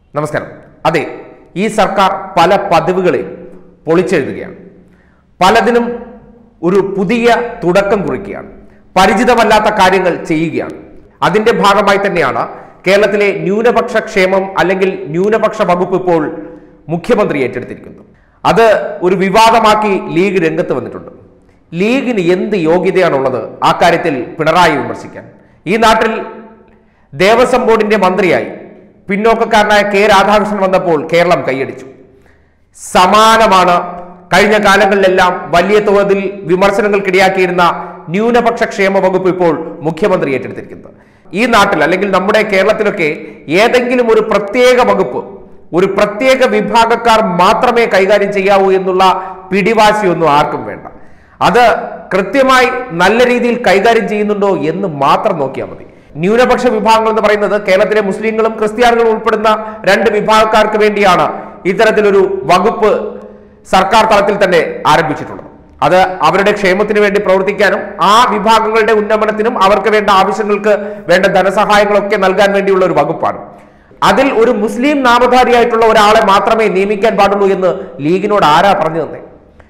നമസ്കാരം അതെ ഈ സർക്കാർ പല പതിവുകളെയും പൊളിച്ചെഴുതുകയാണ് പലതിനും ഒരു പുതിയ തുടക്കം കുറിക്കുകയാണ് പരിചിതമല്ലാത്ത കാര്യങ്ങൾ ചെയ്യുകയാണ് അതിന്റെ ഭാഗമായി തന്നെയാണ് കേരളത്തിലെ ന്യൂനപക്ഷ ക്ഷേമം അല്ലെങ്കിൽ ന്യൂനപക്ഷ വകുപ്പ് ഇപ്പോൾ മുഖ്യമന്ത്രി ഏറ്റെടുത്തിരിക്കുന്നത് അത് ഒരു വിവാദമാക്കി ലീഗ് രംഗത്ത് വന്നിട്ടുണ്ട് ലീഗിന് എന്ത് യോഗ്യതയാണുള്ളത് ആ കാര്യത്തിൽ പിണറായി വിമർശിക്കാൻ ഈ നാട്ടിൽ ദേവസ്വം ബോർഡിന്റെ മന്ത്രിയായി പിന്നോക്കക്കാരനായ കെ രാധാകൃഷ്ണൻ വന്നപ്പോൾ കേരളം കൈയടിച്ചു സമാനമാണ് കഴിഞ്ഞ കാലങ്ങളിലെല്ലാം വലിയ തോതിൽ വിമർശനങ്ങൾക്കിടയാക്കിയിരുന്ന ന്യൂനപക്ഷ ക്ഷേമ വകുപ്പ് ഇപ്പോൾ മുഖ്യമന്ത്രി ഏറ്റെടുത്തിരിക്കുന്നത് ഈ നാട്ടിൽ അല്ലെങ്കിൽ നമ്മുടെ കേരളത്തിലൊക്കെ ഏതെങ്കിലും ഒരു പ്രത്യേക വകുപ്പ് ഒരു പ്രത്യേക വിഭാഗക്കാർ മാത്രമേ കൈകാര്യം ചെയ്യാവൂ എന്നുള്ള പിടിവാശിയൊന്നും ആർക്കും വേണ്ട അത് കൃത്യമായി നല്ല രീതിയിൽ കൈകാര്യം ചെയ്യുന്നുണ്ടോ എന്ന് മാത്രം നോക്കിയാൽ മതി ന്യൂനപക്ഷ വിഭാഗങ്ങൾ എന്ന് പറയുന്നത് കേരളത്തിലെ മുസ്ലിങ്ങളും ക്രിസ്ത്യാനികളും ഉൾപ്പെടുന്ന രണ്ട് വിഭാഗക്കാർക്ക് വേണ്ടിയാണ് ഇത്തരത്തിലൊരു വകുപ്പ് സർക്കാർ തലത്തിൽ തന്നെ ആരംഭിച്ചിട്ടുള്ളത് അത് അവരുടെ ക്ഷേമത്തിന് വേണ്ടി പ്രവർത്തിക്കാനും ആ വിഭാഗങ്ങളുടെ ഉന്നമനത്തിനും അവർക്ക് വേണ്ട ആവശ്യങ്ങൾക്ക് വേണ്ട ധനസഹായങ്ങളൊക്കെ നൽകാൻ വേണ്ടിയുള്ള ഒരു വകുപ്പാണ് അതിൽ ഒരു മുസ്ലിം നാമധാരിയായിട്ടുള്ള ഒരാളെ മാത്രമേ നിയമിക്കാൻ പാടുള്ളൂ എന്ന് ലീഗിനോട് ആരാ പറഞ്ഞു തന്നെ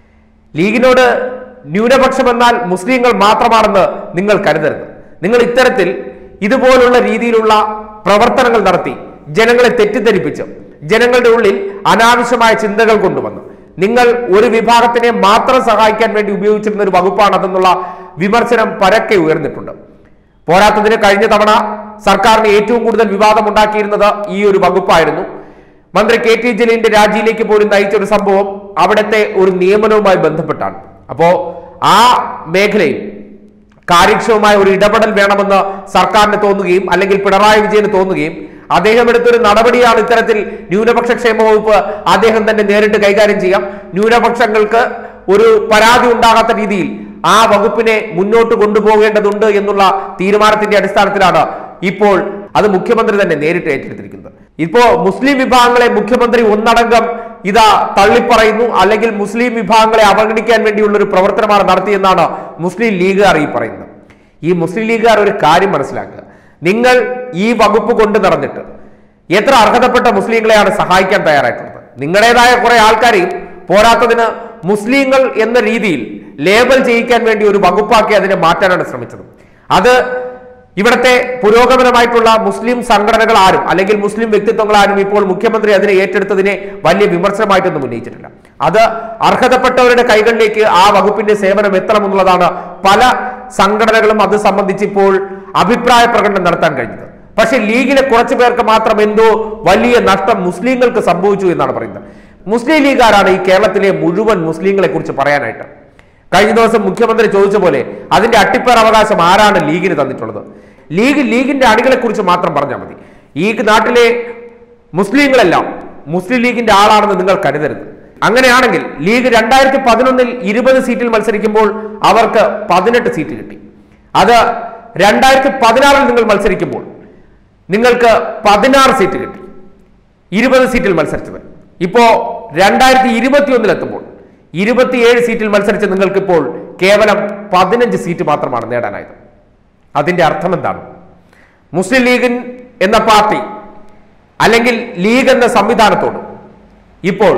ലീഗിനോട് ന്യൂനപക്ഷം എന്നാൽ മുസ്ലിങ്ങൾ മാത്രമാണെന്ന് നിങ്ങൾ കരുതരുത് നിങ്ങൾ ഇത്തരത്തിൽ ഇതുപോലുള്ള രീതിയിലുള്ള പ്രവർത്തനങ്ങൾ നടത്തി ജനങ്ങളെ തെറ്റിദ്ധരിപ്പിച്ച് ജനങ്ങളുടെ ഉള്ളിൽ അനാവശ്യമായ ചിന്തകൾ കൊണ്ടുവന്നു നിങ്ങൾ ഒരു വിഭാഗത്തിനെ മാത്രം സഹായിക്കാൻ വേണ്ടി ഉപയോഗിച്ചിരുന്ന ഒരു വകുപ്പാണ് അതെന്നുള്ള വിമർശനം പരക്കെ ഉയർന്നിട്ടുണ്ട് പോരാത്തതിന് കഴിഞ്ഞ തവണ സർക്കാരിന് ഏറ്റവും കൂടുതൽ വിവാദം ഉണ്ടാക്കിയിരുന്നത് ഈ ഒരു വകുപ്പായിരുന്നു മന്ത്രി കെ ടി ജലീലിന്റെ രാജിയിലേക്ക് പോലും നയിച്ച ഒരു സംഭവം അവിടുത്തെ ഒരു നിയമനവുമായി ബന്ധപ്പെട്ടാണ് അപ്പോ ആ മേഖലയിൽ കാര്യക്ഷമമായ ഒരു ഇടപെടൽ വേണമെന്ന് സർക്കാരിന് തോന്നുകയും അല്ലെങ്കിൽ പിണറായി വിജയന് തോന്നുകയും അദ്ദേഹം എടുത്തൊരു നടപടിയാണ് ഇത്തരത്തിൽ ന്യൂനപക്ഷ ക്ഷേമ വകുപ്പ് അദ്ദേഹം തന്നെ നേരിട്ട് കൈകാര്യം ചെയ്യാം ന്യൂനപക്ഷങ്ങൾക്ക് ഒരു പരാതി ഉണ്ടാകാത്ത രീതിയിൽ ആ വകുപ്പിനെ മുന്നോട്ട് കൊണ്ടുപോകേണ്ടതുണ്ട് എന്നുള്ള തീരുമാനത്തിന്റെ അടിസ്ഥാനത്തിലാണ് ഇപ്പോൾ അത് മുഖ്യമന്ത്രി തന്നെ നേരിട്ട് ഏറ്റെടുത്തിരിക്കുന്നത് ഇപ്പോ മുസ്ലിം വിഭാഗങ്ങളെ മുഖ്യമന്ത്രി ഒന്നടങ്കം ഇതാ തള്ളിപ്പറയുന്നു അല്ലെങ്കിൽ മുസ്ലിം വിഭാഗങ്ങളെ അവഗണിക്കാൻ വേണ്ടിയുള്ള ഒരു പ്രവർത്തനമാണ് നടത്തിയെന്നാണ് മുസ്ലിം ലീഗുകാർ ഈ പറയുന്നത് ഈ മുസ്ലിം ലീഗുകാർ ഒരു കാര്യം മനസ്സിലാക്കുക നിങ്ങൾ ഈ വകുപ്പ് കൊണ്ട് നടന്നിട്ട് എത്ര അർഹതപ്പെട്ട മുസ്ലിങ്ങളെയാണ് സഹായിക്കാൻ തയ്യാറായിട്ടുള്ളത് നിങ്ങളുടേതായ കുറെ ആൾക്കാരെയും പോരാത്തതിന് മുസ്ലിങ്ങൾ എന്ന രീതിയിൽ ലേബൽ ചെയ്യിക്കാൻ വേണ്ടി ഒരു വകുപ്പാക്കി അതിനെ മാറ്റാനാണ് ശ്രമിച്ചത് അത് ഇവിടുത്തെ പുരോഗമനമായിട്ടുള്ള മുസ്ലിം സംഘടനകൾ ആരും അല്ലെങ്കിൽ മുസ്ലിം വ്യക്തിത്വങ്ങൾ ആരും ഇപ്പോൾ മുഖ്യമന്ത്രി അതിനെ ഏറ്റെടുത്തതിനെ വലിയ വിമർശനമായിട്ടൊന്നും ഉന്നയിച്ചിട്ടില്ല അത് അർഹതപ്പെട്ടവരുടെ കൈകളിലേക്ക് ആ വകുപ്പിന്റെ സേവനം എത്തണമെന്നുള്ളതാണ് പല സംഘടനകളും അത് സംബന്ധിച്ച് ഇപ്പോൾ അഭിപ്രായ പ്രകടനം നടത്താൻ കഴിഞ്ഞത് പക്ഷെ ലീഗിലെ കുറച്ചു പേർക്ക് മാത്രം എന്തോ വലിയ നഷ്ടം മുസ്ലിങ്ങൾക്ക് സംഭവിച്ചു എന്നാണ് പറയുന്നത് മുസ്ലിം ലീഗുകാരാണ് ഈ കേരളത്തിലെ മുഴുവൻ മുസ്ലിങ്ങളെ കുറിച്ച് പറയാനായിട്ട് കഴിഞ്ഞ ദിവസം മുഖ്യമന്ത്രി ചോദിച്ച പോലെ അതിന്റെ അട്ടിപ്പേർ അവകാശം ആരാണ് ലീഗിന് തന്നിട്ടുള്ളത് ലീഗ് ലീഗിന്റെ അണികളെ കുറിച്ച് മാത്രം പറഞ്ഞാൽ മതി ഈ നാട്ടിലെ മുസ്ലിങ്ങളെല്ലാം മുസ്ലിം ലീഗിന്റെ ആളാണെന്ന് നിങ്ങൾ കരുതരുത് അങ്ങനെയാണെങ്കിൽ ലീഗ് രണ്ടായിരത്തി പതിനൊന്നിൽ ഇരുപത് സീറ്റിൽ മത്സരിക്കുമ്പോൾ അവർക്ക് പതിനെട്ട് സീറ്റ് കിട്ടി അത് രണ്ടായിരത്തി പതിനാറിൽ നിങ്ങൾ മത്സരിക്കുമ്പോൾ നിങ്ങൾക്ക് പതിനാറ് സീറ്റ് കിട്ടി ഇരുപത് സീറ്റിൽ മത്സരിച്ചത് ഇപ്പോ രണ്ടായിരത്തി ഇരുപത്തി ഒന്നിലെത്തുമ്പോൾ ഇരുപത്തിയേഴ് സീറ്റിൽ മത്സരിച്ച നിങ്ങൾക്കിപ്പോൾ കേവലം പതിനഞ്ച് സീറ്റ് മാത്രമാണ് നേടാനായത് അതിന്റെ അർത്ഥം എന്താണ് മുസ്ലിം ലീഗിൻ എന്ന പാർട്ടി അല്ലെങ്കിൽ ലീഗ് എന്ന സംവിധാനത്തോട് ഇപ്പോൾ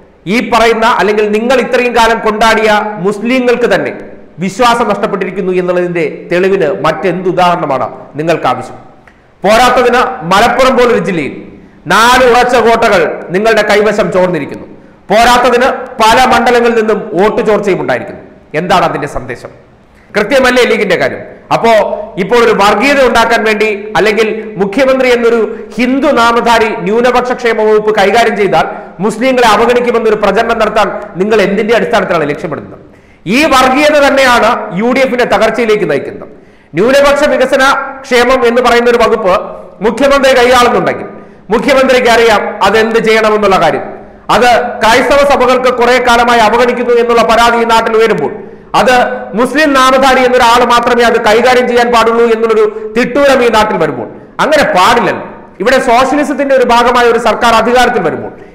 ഈ പറയുന്ന അല്ലെങ്കിൽ നിങ്ങൾ ഇത്രയും കാലം കൊണ്ടാടിയ മുസ്ലിങ്ങൾക്ക് തന്നെ വിശ്വാസം നഷ്ടപ്പെട്ടിരിക്കുന്നു എന്നുള്ളതിന്റെ തെളിവിന് മറ്റെന്ത് ഉദാഹരണമാണ് നിങ്ങൾക്ക് ആവശ്യം പോരാത്തതിന് മലപ്പുറം പോലൊരു ജില്ലയിൽ നാല് ഉറച്ച കോട്ടകൾ നിങ്ങളുടെ കൈവശം ചോർന്നിരിക്കുന്നു പോരാത്തതിന് പല മണ്ഡലങ്ങളിൽ നിന്നും വോട്ട് ചോർച്ചയും ഉണ്ടായിരിക്കുന്നു എന്താണ് അതിന്റെ സന്ദേശം കൃത്യമല്ലേ ലീഗിന്റെ കാര്യം അപ്പോ ഇപ്പോൾ ഒരു വർഗീയത ഉണ്ടാക്കാൻ വേണ്ടി അല്ലെങ്കിൽ മുഖ്യമന്ത്രി എന്നൊരു ഹിന്ദു നാമധാരി ന്യൂനപക്ഷ ക്ഷേമ വകുപ്പ് കൈകാര്യം ചെയ്താൽ മുസ്ലിങ്ങളെ അവഗണിക്കുമെന്നൊരു പ്രചരണം നടത്താൻ നിങ്ങൾ എന്തിന്റെ അടിസ്ഥാനത്തിലാണ് ലക്ഷ്യമിടുന്നത് ഈ വർഗീയത തന്നെയാണ് യു ഡി എഫിന്റെ തകർച്ചയിലേക്ക് നയിക്കുന്നത് ന്യൂനപക്ഷ വികസന ക്ഷേമം എന്ന് പറയുന്ന ഒരു വകുപ്പ് മുഖ്യമന്ത്രി കൈയാളുന്നുണ്ടെങ്കിൽ മുഖ്യമന്ത്രിക്ക് അറിയാം അതെന്ത് ചെയ്യണമെന്നുള്ള കാര്യം അത് ക്രൈസ്തവ സഭകൾക്ക് കുറെ കാലമായി അവഗണിക്കുന്നു എന്നുള്ള പരാതി ഈ നാട്ടിൽ ഉയരുമ്പോൾ അത് മുസ്ലിം നാമധാരി എന്നൊരാൾ മാത്രമേ അത് കൈകാര്യം ചെയ്യാൻ പാടുള്ളൂ എന്നുള്ളൊരു തിട്ടൂരം ഈ നാട്ടിൽ വരുമ്പോൾ അങ്ങനെ പാടില്ലല്ലോ ഇവിടെ സോഷ്യലിസത്തിന്റെ ഒരു ഭാഗമായ ഒരു സർക്കാർ അധികാരത്തിൽ വരുമ്പോൾ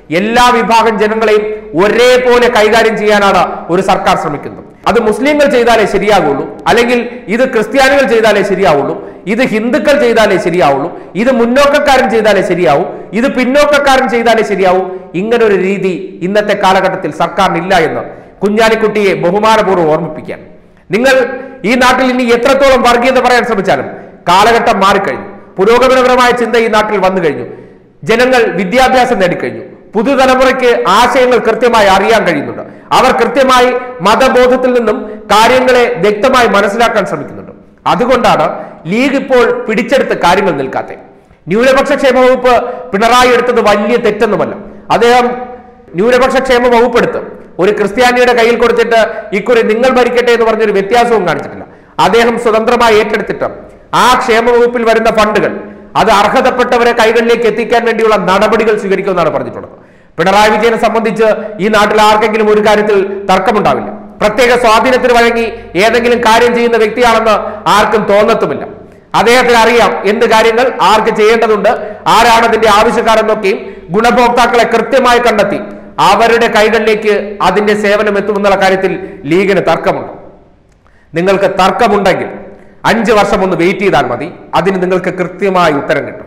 എല്ലാ വിഭാഗം ജനങ്ങളെയും ഒരേപോലെ കൈകാര്യം ചെയ്യാനാണ് ഒരു സർക്കാർ ശ്രമിക്കുന്നത് അത് മുസ്ലിങ്ങൾ ചെയ്താലേ ശരിയാകുള്ളൂ അല്ലെങ്കിൽ ഇത് ക്രിസ്ത്യാനികൾ ചെയ്താലേ ശരിയാവുള്ളൂ ഇത് ഹിന്ദുക്കൾ ചെയ്താലേ ശരിയാവുള്ളൂ ഇത് മുന്നോക്കക്കാരൻ ചെയ്താലേ ശരിയാവൂ ഇത് പിന്നോക്കക്കാരൻ ചെയ്താലേ ശരിയാവൂ ഇങ്ങനെ ഒരു രീതി ഇന്നത്തെ കാലഘട്ടത്തിൽ സർക്കാരിനില്ല എന്ന് കുഞ്ഞാലിക്കുട്ടിയെ ബഹുമാനപൂർവ്വം ഓർമ്മിപ്പിക്കാൻ നിങ്ങൾ ഈ നാട്ടിൽ ഇനി എത്രത്തോളം വർഗീയത പറയാൻ ശ്രമിച്ചാലും കാലഘട്ടം മാറിക്കഴിഞ്ഞു പുരോഗമനപരമായ ചിന്ത ഈ നാട്ടിൽ വന്നു കഴിഞ്ഞു ജനങ്ങൾ വിദ്യാഭ്യാസം നേടിക്കഴിഞ്ഞു പുതുതലമുറയ്ക്ക് ആശയങ്ങൾ കൃത്യമായി അറിയാൻ കഴിയുന്നുണ്ട് അവർ കൃത്യമായി മതബോധത്തിൽ നിന്നും കാര്യങ്ങളെ വ്യക്തമായി മനസ്സിലാക്കാൻ ശ്രമിക്കുന്നുണ്ട് അതുകൊണ്ടാണ് ലീഗ് ഇപ്പോൾ പിടിച്ചെടുത്ത് കാര്യങ്ങൾ നിൽക്കാത്തത് ന്യൂനപക്ഷ ക്ഷേമ വകുപ്പ് പിണറായി എടുത്തത് വലിയ തെറ്റൊന്നുമല്ല അദ്ദേഹം ന്യൂനപക്ഷ ക്ഷേമ വകുപ്പ് എടുത്ത് ഒരു ക്രിസ്ത്യാനിയുടെ കയ്യിൽ കൊടുത്തിട്ട് ഇക്കുറി നിങ്ങൾ ഭരിക്കട്ടെ എന്ന് പറഞ്ഞൊരു വ്യത്യാസവും കാണിച്ചിട്ടില്ല അദ്ദേഹം സ്വതന്ത്രമായി ഏറ്റെടുത്തിട്ട് ആ ക്ഷേമ വകുപ്പിൽ വരുന്ന ഫണ്ടുകൾ അത് അർഹതപ്പെട്ടവരെ കൈകളിലേക്ക് എത്തിക്കാൻ വേണ്ടിയുള്ള നടപടികൾ സ്വീകരിക്കുമെന്നാണ് പറഞ്ഞിട്ടുള്ളത് പിണറായി വിജയനെ സംബന്ധിച്ച് ഈ നാട്ടിൽ ആർക്കെങ്കിലും ഒരു കാര്യത്തിൽ തർക്കമുണ്ടാവില്ല പ്രത്യേക സ്വാധീനത്തിന് വഴങ്ങി ഏതെങ്കിലും കാര്യം ചെയ്യുന്ന വ്യക്തിയാണെന്ന് ആർക്കും തോന്നത്തുമില്ല അദ്ദേഹത്തിന് അറിയാം എന്ത് കാര്യങ്ങൾ ആർക്ക് ചെയ്യേണ്ടതുണ്ട് ആരാണ് അതിന്റെ ആവശ്യക്കാരെന്നൊക്കെയും ഗുണഭോക്താക്കളെ കൃത്യമായി കണ്ടെത്തി അവരുടെ കൈകളിലേക്ക് അതിന്റെ സേവനം എത്തുമെന്നുള്ള കാര്യത്തിൽ ലീഗിന് തർക്കമുണ്ട് നിങ്ങൾക്ക് തർക്കമുണ്ടെങ്കിൽ അഞ്ച് വർഷം ഒന്ന് വെയിറ്റ് ചെയ്താൽ മതി അതിന് നിങ്ങൾക്ക് കൃത്യമായ ഉത്തരം കിട്ടും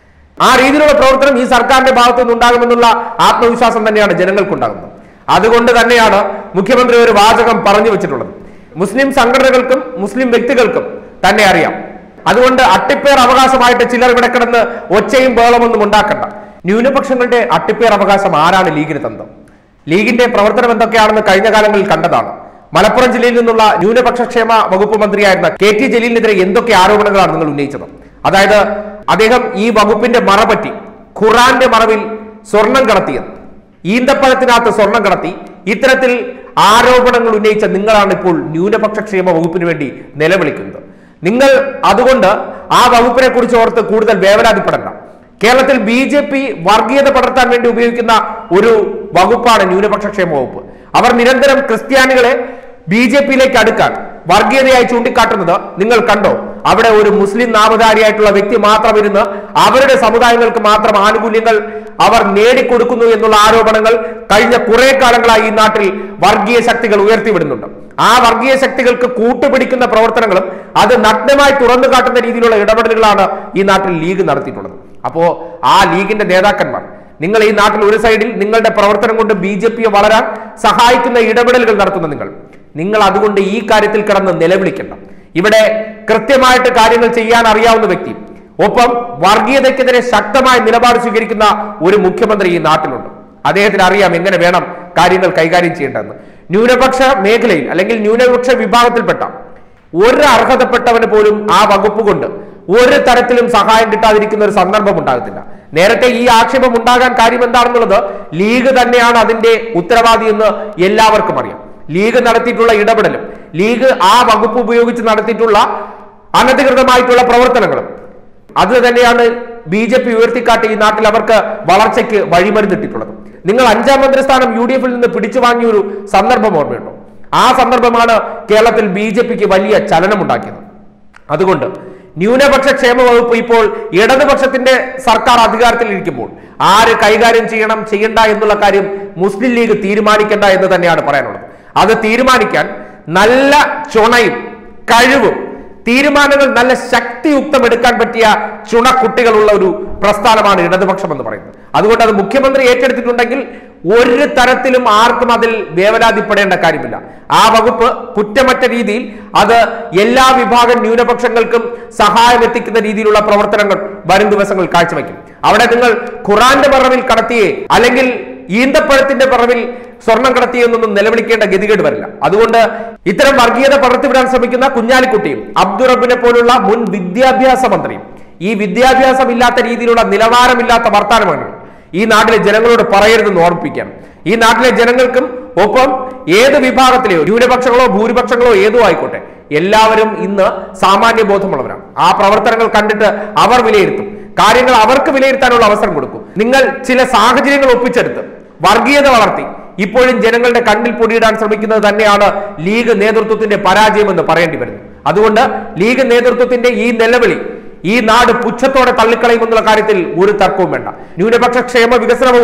ആ രീതിയിലുള്ള പ്രവർത്തനം ഈ സർക്കാരിന്റെ ഭാഗത്തു നിന്നുണ്ടാകുമെന്നുള്ള ആത്മവിശ്വാസം തന്നെയാണ് ജനങ്ങൾക്കുണ്ടാകുന്നത് അതുകൊണ്ട് തന്നെയാണ് മുഖ്യമന്ത്രി ഒരു വാചകം പറഞ്ഞു വെച്ചിട്ടുള്ളത് മുസ്ലിം സംഘടനകൾക്കും മുസ്ലിം വ്യക്തികൾക്കും തന്നെ അറിയാം അതുകൊണ്ട് അട്ടിപ്പേർ അവകാശമായിട്ട് ചിലർ ഇവിടെ കിടന്ന് ഒച്ചയും ബേളമൊന്നും ഉണ്ടാക്കണ്ട ന്യൂനപക്ഷങ്ങളുടെ അട്ടിപ്പേർ അവകാശം ആരാണ് ലീഗിന് തന്നത് ലീഗിന്റെ പ്രവർത്തനം എന്തൊക്കെയാണെന്ന് കഴിഞ്ഞ കാലങ്ങളിൽ കണ്ടതാണ് മലപ്പുറം ജില്ലയിൽ നിന്നുള്ള ന്യൂനപക്ഷ ക്ഷേമ വകുപ്പ് മന്ത്രിയായിരുന്ന കെ ടി ജലീലിനെതിരെ എന്തൊക്കെ ആരോപണങ്ങളാണ് നിങ്ങൾ ഉന്നയിച്ചത് അതായത് അദ്ദേഹം ഈ വകുപ്പിന്റെ മറപറ്റി ഖുറാന്റെ മറവിൽ സ്വർണം കടത്തിയത് ഈന്തപ്പഴത്തിനകത്ത് സ്വർണം കടത്തി ഇത്തരത്തിൽ ആരോപണങ്ങൾ ഉന്നയിച്ച നിങ്ങളാണ് ഇപ്പോൾ ന്യൂനപക്ഷ ക്ഷേമ വകുപ്പിന് വേണ്ടി നിലവിളിക്കുന്നത് നിങ്ങൾ അതുകൊണ്ട് ആ വകുപ്പിനെ കുറിച്ച് ഓർത്ത് കൂടുതൽ വേവലാതിപ്പെടണ്ട കേരളത്തിൽ ബി ജെ പി വർഗീയത പടർത്താൻ വേണ്ടി ഉപയോഗിക്കുന്ന ഒരു വകുപ്പാണ് ന്യൂനപക്ഷ ക്ഷേമ വകുപ്പ് അവർ നിരന്തരം ക്രിസ്ത്യാനികളെ ബി ജെ പിയിലേക്ക് അടുക്കാൻ വർഗീയതയായി ചൂണ്ടിക്കാട്ടുന്നത് നിങ്ങൾ കണ്ടോ അവിടെ ഒരു മുസ്ലിം നാമധാരിയായിട്ടുള്ള വ്യക്തി മാത്രം ഇരുന്ന് അവരുടെ സമുദായങ്ങൾക്ക് മാത്രം ആനുകൂല്യങ്ങൾ അവർ നേടിക്കൊടുക്കുന്നു എന്നുള്ള ആരോപണങ്ങൾ കഴിഞ്ഞ കുറെ കാലങ്ങളായി ഈ നാട്ടിൽ വർഗീയ ശക്തികൾ ഉയർത്തിവിടുന്നുണ്ട് ആ വർഗീയ ശക്തികൾക്ക് കൂട്ടുപിടിക്കുന്ന പ്രവർത്തനങ്ങളും അത് നഗ്നമായി തുറന്നു കാട്ടുന്ന രീതിയിലുള്ള ഇടപെടലുകളാണ് ഈ നാട്ടിൽ ലീഗ് നടത്തിയിട്ടുള്ളത് അപ്പോ ആ ലീഗിന്റെ നേതാക്കന്മാർ നിങ്ങൾ ഈ നാട്ടിൽ ഒരു സൈഡിൽ നിങ്ങളുടെ പ്രവർത്തനം കൊണ്ട് ബി ജെ പിയെ വളരാൻ സഹായിക്കുന്ന ഇടപെടലുകൾ നടത്തുന്ന നിങ്ങൾ നിങ്ങൾ അതുകൊണ്ട് ഈ കാര്യത്തിൽ കിടന്ന് നിലവിളിക്കണ്ട ഇവിടെ കൃത്യമായിട്ട് കാര്യങ്ങൾ ചെയ്യാൻ അറിയാവുന്ന വ്യക്തി ഒപ്പം വർഗീയതയ്ക്കെതിരെ ശക്തമായ നിലപാട് സ്വീകരിക്കുന്ന ഒരു മുഖ്യമന്ത്രി ഈ നാട്ടിലുണ്ട് അദ്ദേഹത്തിന് അറിയാം എങ്ങനെ വേണം കാര്യങ്ങൾ കൈകാര്യം ചെയ്യേണ്ടതെന്ന് ന്യൂനപക്ഷ മേഖലയിൽ അല്ലെങ്കിൽ ന്യൂനപക്ഷ വിഭാഗത്തിൽപ്പെട്ട ഒരു അർഹതപ്പെട്ടവന് പോലും ആ വകുപ്പ് കൊണ്ട് ഒരു തരത്തിലും സഹായം കിട്ടാതിരിക്കുന്ന ഒരു സന്ദർഭം ഉണ്ടാകത്തില്ല നേരത്തെ ഈ ആക്ഷേപം ഉണ്ടാകാൻ കാര്യം എന്താണെന്നുള്ളത് ലീഗ് തന്നെയാണ് അതിന്റെ ഉത്തരവാദി എന്ന് എല്ലാവർക്കും അറിയാം ലീഗ് നടത്തിയിട്ടുള്ള ഇടപെടലും ലീഗ് ആ വകുപ്പ് ഉപയോഗിച്ച് നടത്തിയിട്ടുള്ള അനധികൃതമായിട്ടുള്ള പ്രവർത്തനങ്ങളും അത് തന്നെയാണ് ബി ജെ പി ഉയർത്തിക്കാട്ടി ഈ നാട്ടിൽ അവർക്ക് വളർച്ചയ്ക്ക് വഴിമരുന്നിട്ടിട്ടുള്ളത് നിങ്ങൾ അഞ്ചാം മന്ത്രിസ്ഥാനം യു ഡി എഫിൽ നിന്ന് പിടിച്ചു വാങ്ങിയ ഒരു സന്ദർഭം ഓർമ്മയുണ്ടോ ആ സന്ദർഭമാണ് കേരളത്തിൽ ബി ജെ പിക്ക് വലിയ ചലനമുണ്ടാക്കിയത് അതുകൊണ്ട് ന്യൂനപക്ഷ ക്ഷേമ വകുപ്പ് ഇപ്പോൾ ഇടതുപക്ഷത്തിന്റെ സർക്കാർ അധികാരത്തിൽ ഇരിക്കുമ്പോൾ ആര് കൈകാര്യം ചെയ്യണം ചെയ്യണ്ട എന്നുള്ള കാര്യം മുസ്ലിം ലീഗ് തീരുമാനിക്കേണ്ട എന്ന് തന്നെയാണ് പറയാനുള്ളത് അത് തീരുമാനിക്കാൻ നല്ല ചുണയും കഴിവും തീരുമാനങ്ങൾ നല്ല ശക്തിയുക്തം എടുക്കാൻ പറ്റിയ ചുണക്കുട്ടികളുള്ള ഒരു പ്രസ്ഥാനമാണ് ഇടതുപക്ഷം എന്ന് പറയുന്നത് അതുകൊണ്ട് അത് മുഖ്യമന്ത്രി ഏറ്റെടുത്തിട്ടുണ്ടെങ്കിൽ ഒരു തരത്തിലും ആർക്കും അതിൽ വേവലാതിപ്പെടേണ്ട കാര്യമില്ല ആ വകുപ്പ് കുറ്റമറ്റ രീതിയിൽ അത് എല്ലാ വിഭാഗം ന്യൂനപക്ഷങ്ങൾക്കും സഹായം എത്തിക്കുന്ന രീതിയിലുള്ള പ്രവർത്തനങ്ങൾ വരും ദിവസങ്ങളിൽ കാഴ്ചവെക്കും അവിടെ നിങ്ങൾ ഖുറാന്റെ മറവിൽ കടത്തിയേ അല്ലെങ്കിൽ ഈന്തപ്പഴത്തിന്റെ പറവിൽ സ്വർണം കടത്തിയെന്നൊന്നും നിലവിളിക്കേണ്ട ഗതികേട് വരില്ല അതുകൊണ്ട് ഇത്തരം വർഗീയത പടർത്തിവിടാൻ ശ്രമിക്കുന്ന കുഞ്ഞാലിക്കുട്ടിയും അബ്ദുറബിനെ പോലുള്ള മുൻ വിദ്യാഭ്യാസ മന്ത്രിയും ഈ വിദ്യാഭ്യാസം ഇല്ലാത്ത രീതിയിലുള്ള നിലവാരമില്ലാത്ത വർത്തമാനമാണ് ഈ നാട്ടിലെ ജനങ്ങളോട് പറയരുതെന്ന് ഓർമ്മിപ്പിക്കാം ഈ നാട്ടിലെ ജനങ്ങൾക്കും ഒപ്പം ഏത് വിഭാഗത്തിലെയോ ന്യൂനപക്ഷങ്ങളോ ഭൂരിപക്ഷങ്ങളോ ഏതോ ആയിക്കോട്ടെ എല്ലാവരും ഇന്ന് സാമാന്യ ബോധമുള്ളവരാണ് ആ പ്രവർത്തനങ്ങൾ കണ്ടിട്ട് അവർ വിലയിരുത്തും കാര്യങ്ങൾ അവർക്ക് വിലയിരുത്താനുള്ള അവസരം കൊടുക്കും നിങ്ങൾ ചില സാഹചര്യങ്ങൾ ഒപ്പിച്ചെടുത്ത് വർഗീയത വളർത്തി ഇപ്പോഴും ജനങ്ങളുടെ കണ്ണിൽ പൊടിയിടാൻ ശ്രമിക്കുന്നത് തന്നെയാണ് ലീഗ് നേതൃത്വത്തിന്റെ പരാജയമെന്ന് പറയേണ്ടി വരുന്നു അതുകൊണ്ട് ലീഗ് നേതൃത്വത്തിന്റെ ഈ നിലവിളി ഈ നാട് പുച്ഛത്തോടെ തള്ളിക്കളയുമെന്നുള്ള കാര്യത്തിൽ ഒരു തർക്കവും വേണ്ട ന്യൂനപക്ഷ ക്ഷേമ വികസന വകുപ്പ്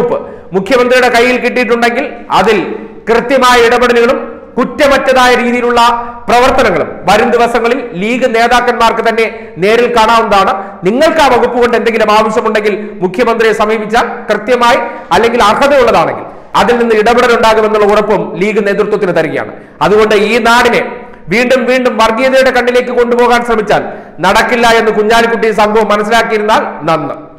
മുഖ്യമന്ത്രിയുടെ കയ്യിൽ കിട്ടിയിട്ടുണ്ടെങ്കിൽ അതിൽ കൃത്യമായ ഇടപെടലുകളും കുറ്റമറ്റതായ രീതിയിലുള്ള പ്രവർത്തനങ്ങളും വരും ദിവസങ്ങളിൽ ലീഗ് നേതാക്കന്മാർക്ക് തന്നെ നേരിൽ കാണാവുന്നതാണ് നിങ്ങൾക്ക് ആ വകുപ്പ് കൊണ്ട് എന്തെങ്കിലും ആവശ്യമുണ്ടെങ്കിൽ മുഖ്യമന്ത്രിയെ സമീപിച്ചാൽ കൃത്യമായി അല്ലെങ്കിൽ അർഹതയുള്ളതാണെങ്കിൽ അതിൽ നിന്ന് ഇടപെടൽ ഉണ്ടാകുമെന്നുള്ള ഉറപ്പും ലീഗ് നേതൃത്വത്തിന് തരികയാണ് അതുകൊണ്ട് ഈ നാടിനെ വീണ്ടും വീണ്ടും വർഗീയതയുടെ കണ്ണിലേക്ക് കൊണ്ടുപോകാൻ ശ്രമിച്ചാൽ നടക്കില്ല എന്ന് കുഞ്ഞാലിക്കുട്ടി സംഘവും മനസ്സിലാക്കിയിരുന്നാൽ നന്ന്